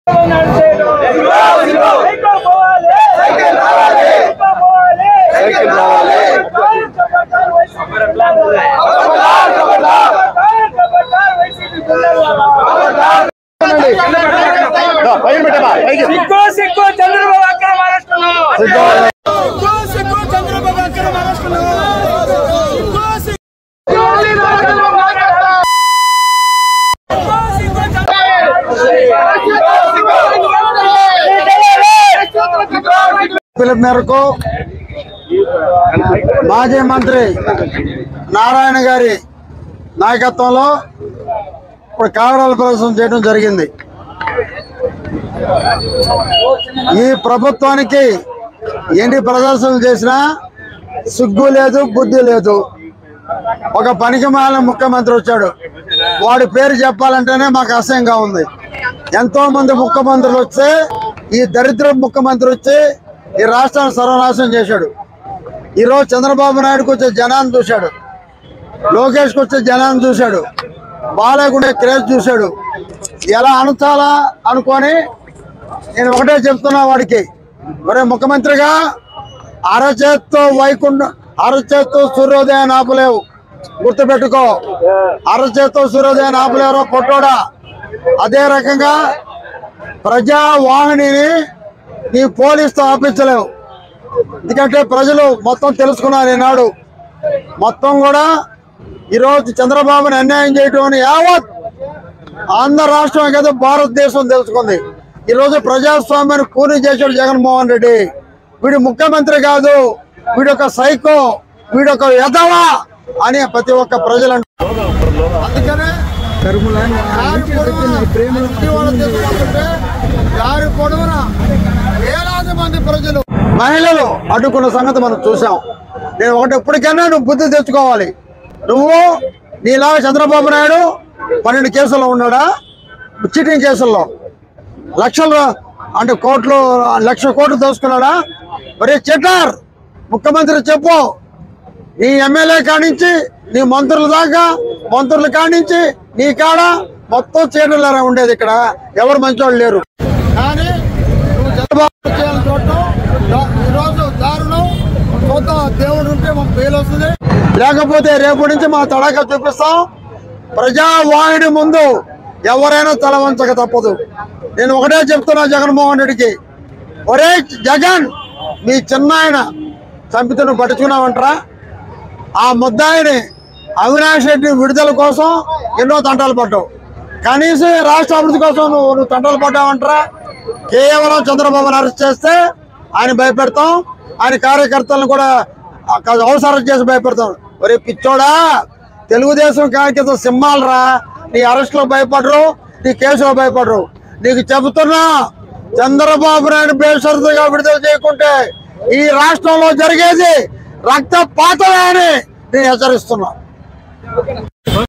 సిక్కు సిక్కు చంద్రబాబు అక్రమ అరెస్టులు సిక్కు సిక్కు చంద్రబాబు అక్రమ అరెస్టులు సిక్కు సిక్కు పిలుపు మేరకు మాజీ మంత్రి నారాయణ గారి నాయకత్వంలో ఇప్పుడు కావడాల ప్రదర్శన చేయడం జరిగింది ఈ ప్రభుత్వానికి ఎన్ని ప్రదర్శనలు చేసినా సిగ్గు లేదు బుద్ధి లేదు ఒక పనికి మాలిన ముఖ్యమంత్రి వచ్చాడు వాడి పేరు చెప్పాలంటేనే మాకు అసహ్యంగా ఉంది ఎంతో మంది ముఖ్యమంత్రులు వస్తే ఈ దరిద్ర ముఖ్యమంత్రి వచ్చి ఈ రాష్ట్రాన్ని సర్వనాశనం చేశాడు ఈరోజు చంద్రబాబు నాయుడుకి వచ్చే జనాన్ని చూశాడు లోకేష్కి వచ్చే జనాన్ని చూశాడు బాలేకుండే క్రేజ్ చూశాడు ఎలా అణచాలా అనుకొని నేను ఒకటే చెప్తున్నా వాడికి ఒరే ముఖ్యమంత్రిగా అరచేత్తో వైకుంఠ అరచేత్తో సూర్యోదయాన్ని ఆపలేవు గుర్తుపెట్టుకో అరచేత్తో సూర్యోదయాన్ని ఆపలేరు పొట్టోడా అదే రకంగా ప్రజావాహినిని నీ పోలీసుతో ఆపించలేవు ఎందుకంటే ప్రజలు మొత్తం తెలుసుకున్నారు ఈనాడు మొత్తం కూడా ఈరోజు చంద్రబాబుని అన్యాయం చేయటం అని యావత్ ఆంధ్ర రాష్ట్రం కదా భారతదేశం తెలుసుకుంది ఈరోజు ప్రజాస్వామ్యాన్ని కూని చేశాడు జగన్మోహన్ రెడ్డి వీడు ముఖ్యమంత్రి కాదు వీడొక సైకో వీడొక యదవా అని ప్రతి ఒక్క ప్రజలు అంటారు. అందుకనే దారి పొడవునా ఇటీవల తీసుకుంటుంటే దారి పొడవునా వేలాది మంది ప్రజలు మహిళలు అడ్డుకున్న సంగతి మనం చూసాం నేను ఒకటి ఎప్పటికైనా నువ్వు బుద్ధి తెచ్చుకోవాలి నువ్వు నీలాగా చంద్రబాబు నాయుడు పన్నెండు కేసుల్లో ఉన్నాడా చీటింగ్ కేసుల్లో లక్షలు అంటే కోట్లు లక్ష కోట్లు దోసుకున్నాడా మరి చిట్టార్ ముఖ్యమంత్రి చెప్పు నీ ఎమ్మెల్యే కానించి నీ మంత్రుల దాకా మంత్రుల కానించి నీ కాడ మొత్తం చీటలారా ఉండేది ఇక్కడ ఎవరు మంచోళ్ళు లేరు కానీ నువ్వు చంద్రబాబు చేయాలని చూడటం దా- ఈరోజు దారుణం చూద్దాం దేవుడు ఉంటే మాకు ఫెయిల్ వస్తుంది లేకపోతే రేపు నుంచి మా తడాక చూపిస్తాం ప్రజావాహిని ముందు ఎవరైనా తల వంచక తప్పదు నేను ఒకటే చెప్తున్నా జగన్మోహన్ రెడ్డికి ఒరే జగన్ మీ చిన్నాయన చంపితే నువ్వు పట్టించుకున్నావంటరా ఆ ముద్దాయిని అవినాష్ రెడ్డి విడుదల కోసం ఎన్నో తంటాలు పడ్డావు కనీసం ఈ రాష్ట్ర అభివృద్ధి కోసం నువ్వు నువ్వు తంటాలు పడ్డావంటరా కేవలం చంద్రబాబుని అరెస్ట్ చేస్తే ఆయన భయపెడతాం ఆయన కార్యకర్తలను కూడా హౌస్ అరెస్ట్ చేసి భయపెడతాం ఒరే పిచ్చోడా తెలుగుదేశం కార్యకర్త సింహాలు రా నీ అరెస్ట్లో భయపడరు నీ కేసులో భయపడరు నీకు చెబుతున్నా చంద్రబాబు నాయుడు బేషరతుగా విడుదల చేయకుంటే ఈ రాష్ట్రంలో జరిగేది రక్తపాతమే అని నేను హెచ్చరిస్తున్నా